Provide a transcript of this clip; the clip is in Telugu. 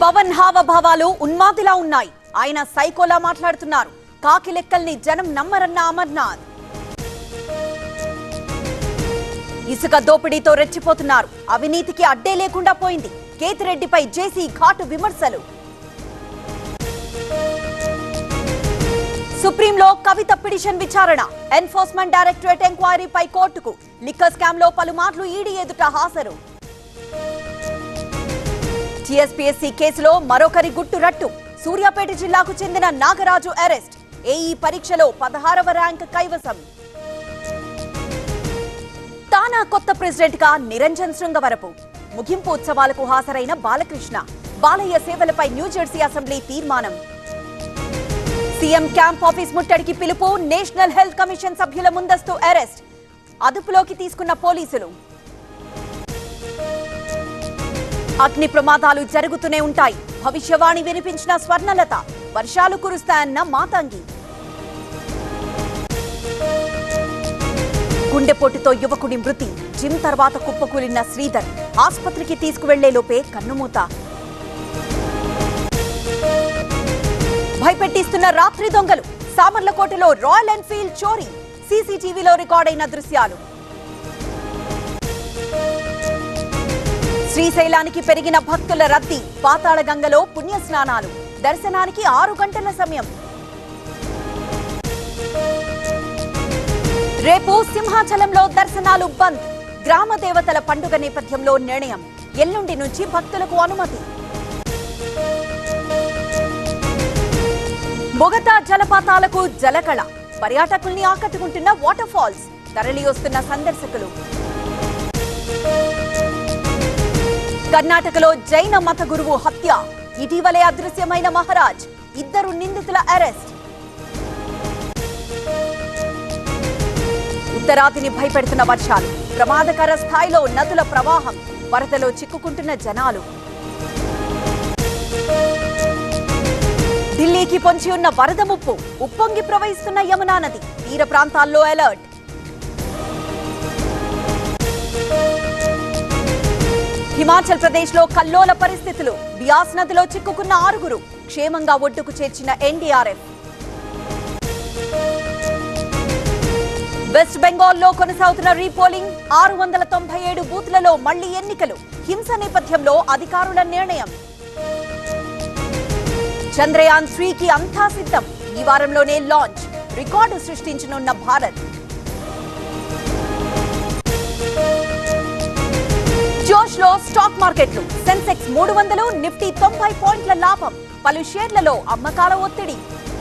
పవన్ హావభావాలు ఉన్మాదిలా ఉన్నాయి ఆయన సైకోలా మాట్లాడుతున్నారు కాకి లెక్కల్ని జనం నమ్మరన్న అమర్నాథ్ ఇసుక దోపిడీతో రెచ్చిపోతున్నారు అవినీతికి అడ్డే లేకుండా పోయింది కేతిరెడ్డిపై జేసీ ఘాటు విమర్శలు సుప్రీంలో కవిత పిటిషన్ విచారణ ఎన్ఫోర్స్మెంట్ డైరెక్టరేట్ ఎంక్వైరీపై కోర్టుకు లిక్కర్ స్కామ్ లో పలుమార్లు ఈడీ ఎదుట హాజరు టీఎస్పీఎస్సీ కేసులో మరొకరి గుట్టు రట్టు సూర్యాపేట జిల్లాకు చెందిన నాగరాజు అరెస్ట్ ఏఈ పరీక్షలో పదహారవ ర్యాంక్ కైవసం తానా కొత్త ప్రెసిడెంట్ గా నిరంజన్ శృంగవరపు ముగింపు ఉత్సవాలకు హాజరైన బాలకృష్ణ బాలయ్య సేవలపై న్యూజెర్సీ అసెంబ్లీ తీర్మానం సీఎం క్యాంప్ ఆఫీస్ ముట్టడికి పిలుపు నేషనల్ హెల్త్ కమిషన్ సభ్యుల ముందస్తు అరెస్ట్ అదుపులోకి తీసుకున్న పోలీసులు అగ్ని ప్రమాదాలు జరుగుతూనే ఉంటాయి భవిష్యవాణి వినిపించిన స్వర్ణలత వర్షాలు కురుస్తాయన్న మాతంగి గుండెపోటుతో యువకుడి మృతి జిమ్ తర్వాత కుప్పకూలిన శ్రీధర్ ఆసుపత్రికి తీసుకువెళ్లే లోపే కన్నుమూత భయపెట్టిస్తున్న రాత్రి దొంగలు సామర్లకోటలో రాయల్ ఎన్ఫీల్డ్ చోరీ సీసీటీవీలో రికార్డైన దృశ్యాలు శ్రీశైలానికి పెరిగిన భక్తుల రద్దీ పాతాళ గంగలో పుణ్యస్నానాలు దర్శనానికి ఆరు గంటల సమయం రేపు సింహాచలంలో దర్శనాలు బంద్ గ్రామ దేవతల పండుగ నేపథ్యంలో నిర్ణయం ఎల్లుండి నుంచి భక్తులకు అనుమతి బొగతా జలపాతాలకు జలకళ పర్యాటకుల్ని ఆకట్టుకుంటున్న వాటర్ ఫాల్స్ తరలి వస్తున్న సందర్శకులు కర్ణాటకలో జైన మత గురువు హత్య ఇటీవలే అదృశ్యమైన మహారాజ్ ఇద్దరు నిందితుల అరెస్ట్ ఉత్తరాదిని భయపెడుతున్న వర్షాలు ప్రమాదకర స్థాయిలో నదుల ప్రవాహం వరదలో చిక్కుకుంటున్న జనాలు ఢిల్లీకి పొంచి ఉన్న వరద ముప్పు ఉప్పొంగి ప్రవహిస్తున్న యమునా నది తీర ప్రాంతాల్లో అలర్ట్ హిమాచల్ ప్రదేశ్ లో కల్లోల పరిస్థితులు బియాస్ నదిలో చిక్కుకున్న ఆరుగురు క్షేమంగా ఒడ్డుకు చేర్చిన ఎన్డీఆర్ఎఫ్ వెస్ట్ బెంగాల్లో కొనసాగుతున్న రీపోలింగ్ ఆరు వందల తొంభై ఏడు బూత్లలో మళ్లీ ఎన్నికలు హింస నేపథ్యంలో అధికారుల నిర్ణయం చంద్రయాన్ త్రీకి అంతా సిద్ధం ఈ వారంలోనే లాంచ్ రికార్డు సృష్టించనున్న భారత్ జోష్ లో స్టాక్ మార్కెట్లు సెన్సెక్స్ మూడు వందలు నిఫ్టీ తొంభై పాయింట్ల లాభం పలు షేర్లలో అమ్మకాల ఒత్తిడి